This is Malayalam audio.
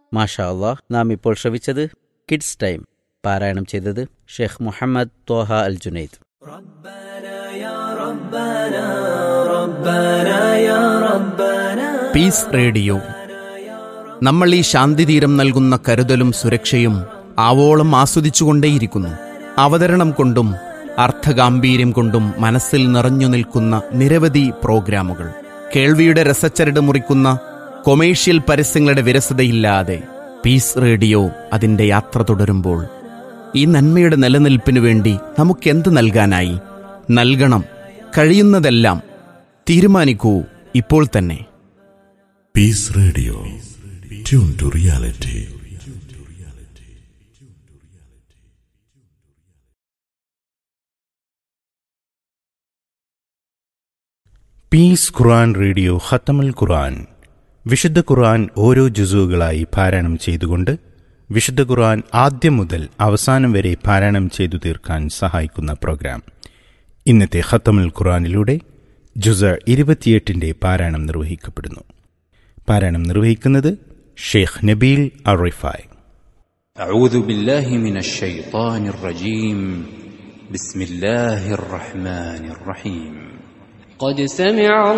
മാഷാ അള്ളാഹ് നാം ഇപ്പോൾ ശ്രവിച്ചത് കിഡ്സ് ടൈം പാരായണം ചെയ്തത് Sheikh Muhammad Toha Al Junaid peace radio നമ്മൾ ഈ ശാന്തിതീരം നൽകുന്ന കരുതലും സുരക്ഷയും ആവോളം ആസ്വദിച്ചുകൊണ്ടേയിരിക്കുന്നു അവതരണം കൊണ്ടും അർത്ഥഗാംഭീര്യം കൊണ്ടും മനസ്സിൽ നിറഞ്ഞു നിൽക്കുന്ന നിരവധി പ്രോഗ്രാമുകൾ കേൾവിയുടെ രസച്ചരട് മുറിക്കുന്ന കൊമേഴ്ഷ്യൽ പരസ്യങ്ങളുടെ വിരസതയില്ലാതെ പീസ് റേഡിയോ അതിൻ്റെ യാത്ര തുടരുമ്പോൾ ഈ നന്മയുടെ നിലനിൽപ്പിനു വേണ്ടി നമുക്കെന്ത് നൽകാനായി നൽകണം കഴിയുന്നതെല്ലാം തീരുമാനിക്കൂ ഇപ്പോൾ തന്നെ Peace Radio. Tune to reality. Peace Quran radio ഖത്തമുൽ ഖുർആൻ വിശുദ്ധ ഖുർആൻ ഓരോ ജുസുകളായി പാരായണം ചെയ്തുകൊണ്ട് വിശുദ്ധ ഖുർആൻ ആദ്യം മുതൽ അവസാനം വരെ പാരായണം ചെയ്തു തീർക്കാൻ സഹായിക്കുന്ന പ്രോഗ്രാം ഇന്നത്തെ ഖത്തമുൽ ഖുർആനിലൂടെ ജുസ ഇരുപത്തിയെട്ടിന്റെ പാരായണം നിർവഹിക്കപ്പെടുന്നു പാരായണം നിർവഹിക്കുന്നത് ഷെയ്ഖ് നബീൽ അറിഫായ് أعوذ بالله من الشيطان الرجيم بسم الله الرحمن الرحيم قد سمع